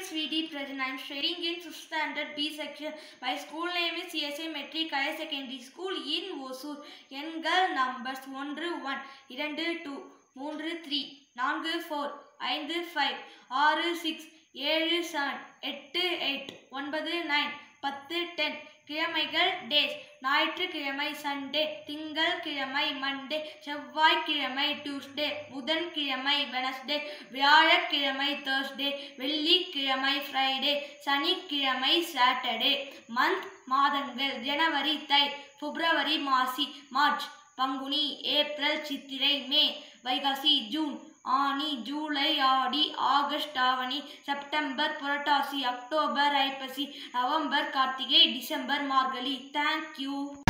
VD Present. I am studying in 5th standard B section. My school name is CSA Metric Higher Secondary School in Osur. எண்கள் numbers ஒன்று one இரண்டு two மூன்று three நான்கு four ஐந்து five ஆறு six ஏழு seven எட்டு eight ஒன்பது நைன் பத்து டென் கிழமைகள் டேஸ் ஞாயிற்றுக்கிழமை சண்டே திங்கள்கிழமை மண்டே செவ்வாய்க்கிழமை டியூஸ்டே புதன்கிழமை வெனஸ்டே வியாழக்கிழமை தேர்ஸ்டே வெள்ளிக்கிழமை ஃப்ரைடே சனிக்கிழமை சாட்டர்டே மந்த் மாதங்கள் ஜனவரி தை பிப்ரவரி மாசி மார்ச் பங்குனி ஏப்ரல் சித்திரை மே வைகாசி ஜூன் ஆனி ஜூலை ஆடி ஆகஸ்ட் ஆவணி செப்டம்பர் புரட்டாசி அக்டோபர் ஐப்பசி நவம்பர் கார்த்திகை டிசம்பர் மார்கழி தேங்க்யூ